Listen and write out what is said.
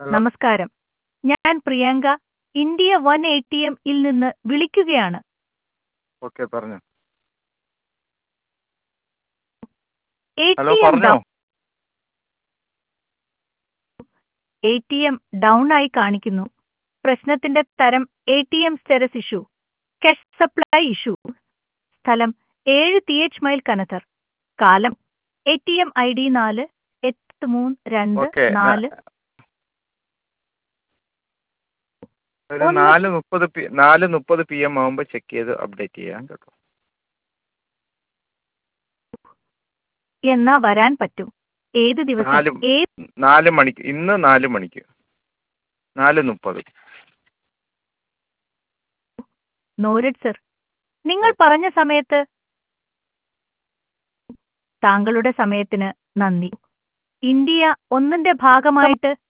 നമസ്കാരം ഞാൻ Priyanka India one A T എമ്മിൽ നിന്ന് വിളിക്കുകയാണ് ഓക്കെ പറഞ്ഞോ എ ഹലോ ടി എം പറഞ്ഞോ എ ടി എം ഡൗൺ ആയി കാണിക്കുന്നു പ്രശ്നത്തിന്റെ തരം A T M status issue cash supply issue സ്ഥലം ഏഴ് ടി എച്ച് മൈൽ കനത്തർ കാലം A T M I D നാല് എട്ട് മൂന്ന് രണ്ട് ഓക്കെ നാല് ഒരു ഒന്ന് നാല് മുപ്പത് പി നാല് മുപ്പത് പി എം ആകുമ്പോൾ ചെക്ക് ചെയ്ത് അപ്ഡേറ്റ് ചെയ്യാം കേട്ടോ എന്നാ വരാൻ പറ്റും ഏത് ദിവസം നാല് ഏത് നാല് മണിക്ക് ഇന്ന് നാല് മണിക്ക് നാല് മുപ്പത് നോരഡ് സർ നിങ്ങൾ പറഞ്ഞ സമയത്ത് താങ്കളുടെ സമയത്തിന് നന്ദി ഇന്ത്യ ഒന്നിന്റെ ഭാഗമായിട്ട്